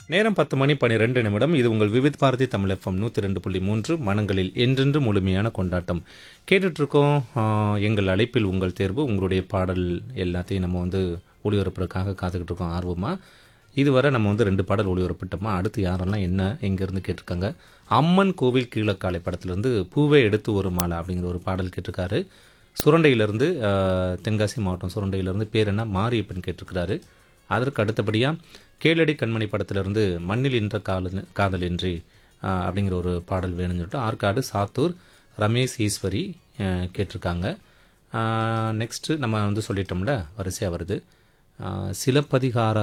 நேரம் பத்து மணி பனிரெண்டு நிமிடம் இது உங்கள் விவித் பாரதி தமிழ் எஃப்எம் நூற்றி ரெண்டு புள்ளி மூன்று மனங்களில் என்றென்று முழுமையான கொண்டாட்டம் கேட்டுட்ருக்கோம் ஆஹ், எங்கள் அழைப்பில் உங்கள் தேர்வு உங்களுடைய பாடல் எல்லாத்தையும் நம்ம வந்து ஒளிபரப்புறதுக்காக காத்துக்கிட்டு இருக்கோம் ஆர்வமாக இதுவரை நம்ம வந்து ரெண்டு பாடல் ஒளிபரப்பிட்டோமா அடுத்து யாரெல்லாம் என்ன எங்கேருந்து கேட்டிருக்காங்க அம்மன் கோவில் கீழக்காலை படத்துலேருந்து பூவே எடுத்து ஒரு மாலை அப்படிங்கிற ஒரு பாடல் கேட்டிருக்காரு சுரண்டையிலேருந்து தென்காசி மாவட்டம் சுரண்டையிலேருந்து பேர் என்ன மாரியப்பன் கேட்டிருக்கிறாரு அதற்கு அடுத்தபடியாக கேளடி கண்மணி படத்திலிருந்து மண்ணில் இன்ற காதல் காதலின்றி ஆஹ், அப்படிங்கிற ஒரு பாடல் வேணும்னு சொல்லிட்டு ஆற்காடு சாத்தூர் ரமேஷ் ஈஸ்வரி ஆஹ், கேட்டிருக்காங்க நெக்ஸ்ட்டு நம்ம வந்து சொல்லிட்டோம்ல வரிசையாக வருது ஆஹ், சிலப்பதிகார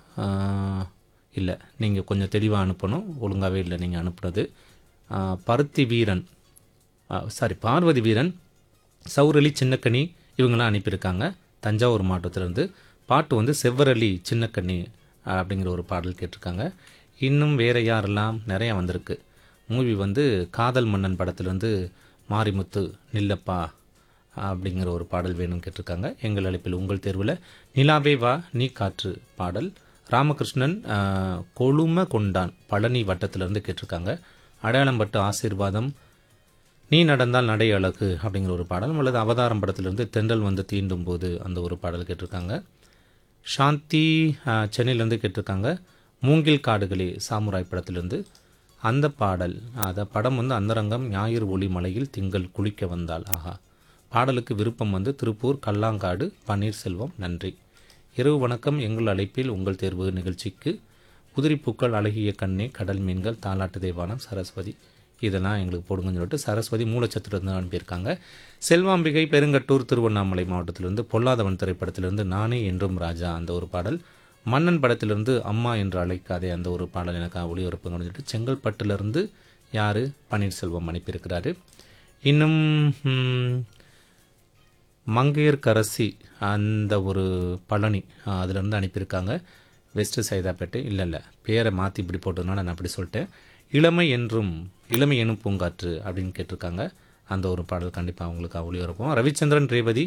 இல்லை நீங்கள் கொஞ்சம் தெளிவாக அனுப்பணும் ஒழுங்காகவே இல்லை நீங்கள் அனுப்புனது ஆஹ், பருத்தி வீரன் சாரி பார்வதி வீரன் சௌரலி சின்னக்கனி இவங்களாம் அனுப்பியிருக்காங்க தஞ்சாவூர் மாவட்டத்திலேருந்து பாட்டு வந்து செவ்வரளி சின்னக்கண்ணி அஹ், அப்படிங்கிற ஒரு பாடல் கேட்டிருக்காங்க இன்னும் வேற யாரெல்லாம் நிறையா வந்திருக்கு மூவி வந்து காதல் மன்னன் படத்துலேருந்து மாரிமுத்து நில்லப்பா அப்படிங்கிற ஒரு பாடல் வேணும்னு கேட்டிருக்காங்க எங்கள் அழைப்பில் உங்கள் தேர்வில் நிலாவே வா நீ காற்று பாடல் ராமகிருஷ்ணன் அஹ், கொழும கொண்டான் பழனி வட்டத்திலேருந்து கேட்டிருக்காங்க அடையாளம் பட்டு ஆசீர்வாதம் நீ நடந்தால் நடை அழகு அப்படிங்கிற ஒரு பாடல் அல்லது அவதாரம் படத்திலிருந்து தென்றல் வந்து தீண்டும் போது அந்த ஒரு பாடல் கேட்டிருக்காங்க சாந்தி ஆஹ், சென்னையிலேருந்து கேட்டிருக்காங்க மூங்கில் காடுகளே சாமுராய் படத்திலிருந்து அந்த பாடல் அந்த படம் வந்து அந்தரங்கம் ஞாயிறு ஒளி மலையில் திங்கள் குளிக்க வந்தால் ஆஹா பாடலுக்கு விருப்பம் வந்து திருப்பூர் கல்லாங்காடு பன்னீர்செல்வம் நன்றி இரவு வணக்கம் எங்கள் அழைப்பில் உங்கள் தேர்வு நிகழ்ச்சிக்கு உதிரிப்பூக்கள் அழகிய கண்ணே கடல் மீன்கள் தாலாட்டு தேவானம் சரஸ்வதி இதெல்லாம் எங்களுக்கு போடுங்கன்னு சொல்லிட்டு சரஸ்வதி மூலச்சத்திலிருந்து அனுப்பியிருக்காங்க செல்வாம்பிகை பெருங்கட்டூர் திருவண்ணாமலை மாவட்டத்திலிருந்து பொல்லாதவன் திரைப்படத்திலிருந்து நானே என்றும் ராஜா அந்த ஒரு பாடல் மன்னன் படத்திலிருந்து அம்மா என்று அழைக்காதே அந்த ஒரு பாடல் எனக்கு ஒளிபரப்புங்கன்னு சொல்லிட்டு செங்கல்பட்டிலிருந்து யார் பன்னீர்செல்வம் அனுப்பியிருக்கிறாரு இன்னும் ம், மங்கையர்கரசி அந்த ஒரு பழனி அஹ், அதுலேருந்து அனுப்பியிருக்காங்க வெஸ்ட் சைதாப்பேட்டை இல்லை இல்லை பேரை மாற்றி இப்படி போட்டதுனால நான் அப்படி சொல்லிட்டேன் இளமை என்றும் இளமை எனும் பூங்காற்று அப்படின்னு கேட்டிருக்காங்க அந்த ஒரு பாடல் கண்டிப்பாக அவங்களுக்கு ஒளிபரப்போம் ரவிச்சந்திரன் ரேவதி